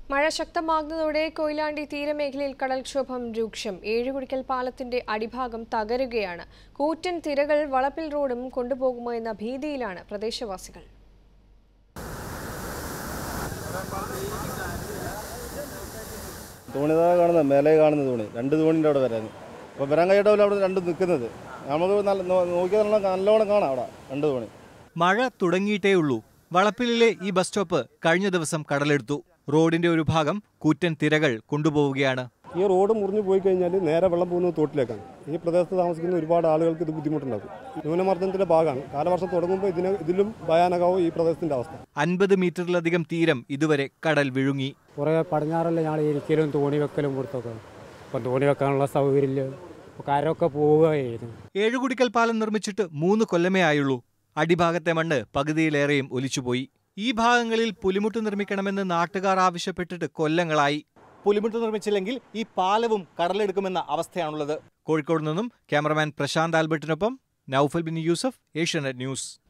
മഴ ശക്തമാകുന്നതോടെ കൊയിലാണ്ടി തീരമേഖലയിൽ കടൽക്ഷോഭം രൂക്ഷം ഏഴുകുടിക്കൽ പാലത്തിന്റെ അടിഭാഗം തകരുകയാണ് കൂറ്റൻ തിരകൾ വളപ്പിൽ റോഡും കൊണ്ടുപോകുമോ എന്ന ഭീതിയിലാണ് പ്രദേശവാസികൾ തോണി ഇതാ കാണുന്നത് മേലെ കാണുന്ന തോണി രണ്ട് തോണിൻ്റെ അവിടെ വരാൻ അപ്പോൾ വരാൻ കഴിയാട്ടല്ല അവിടെ രണ്ട് നിൽക്കുന്നത് നമുക്ക് നല്ല നോ- നോക്കിയാൽ നല്ല നല്ലോണം കാണാം അവിടെ രണ്ട് തോണി മഴ തുടങ്ങിയിട്ടേയുള്ളൂ വളപ്പിലിലെ ഈ ബസ് സ്റ്റോപ്പ് കഴിഞ്ഞ ദിവസം കടലെടുത്തു റോഡിന്റെ ഒരു ഭാഗം കൂറ്റൻ തിരകൾ കൊണ്ടുപോവുകയാണ് ഈ റോഡ് മുറിഞ്ഞു പോയി കഴിഞ്ഞാൽ നേരെ വെള്ളം പോകുന്നത് തോട്ടിലേക്കാണ് ഈ പ്രദേശത്ത് താമസിക്കുന്ന ഒരുപാട് ആളുകൾക്ക് ഇത് ബുദ്ധിമുട്ടുണ്ടാകും ന്യൂനമർദ്ദത്തിന്റെ ഭാഗമാണ് കാലവർഷം തുടങ്ങുമ്പോൾ ഇതിന് ഇതിലും ഭയാനകവും ഈ പ്രദേശത്തിന്റെ അവസ്ഥ അൻപത് മീറ്ററിലധികം തീരം ഇതുവരെ കടൽ വിഴുങ്ങി കുറേ പടിഞ്ഞാറല്ല ഞങ്ങൾ ഇരിക്കലും തോണി വെക്കലും കൊടുത്തൊക്കെ ഇപ്പം തോണി വെക്കാനുള്ള സൗകര്യമില്ല ഇപ്പോൾ കരമൊക്കെ പോവുകയായിരുന്നു ഏഴുകുടിക്കൽ പാലം നിർമ്മിച്ചിട്ട് മൂന്ന് കൊല്ലമേ ആയുള്ളൂ അടിഭാഗത്തെ മണ്ണ് പകുതിയിലേറെയും ഒലിച്ചുപോയി ഈ ഭാഗങ്ങളിൽ പുലിമുട്ട് നിർമ്മിക്കണമെന്ന് നാട്ടുകാർ ആവശ്യപ്പെട്ടിട്ട് കൊല്ലങ്ങളായി പുലിമുട്ട് നിർമ്മിച്ചില്ലെങ്കിൽ ഈ പാലവും കടലെടുക്കുമെന്ന അവസ്ഥയാണുള്ളത് കോഴിക്കോട് നിന്നും ക്യാമറമാൻ പ്രശാന്ത് ആൽബർട്ടിനൊപ്പം നൌഫൽ ബിൻ യൂസഫ് ഏഷ്യാനെറ്റ് ന്യൂസ്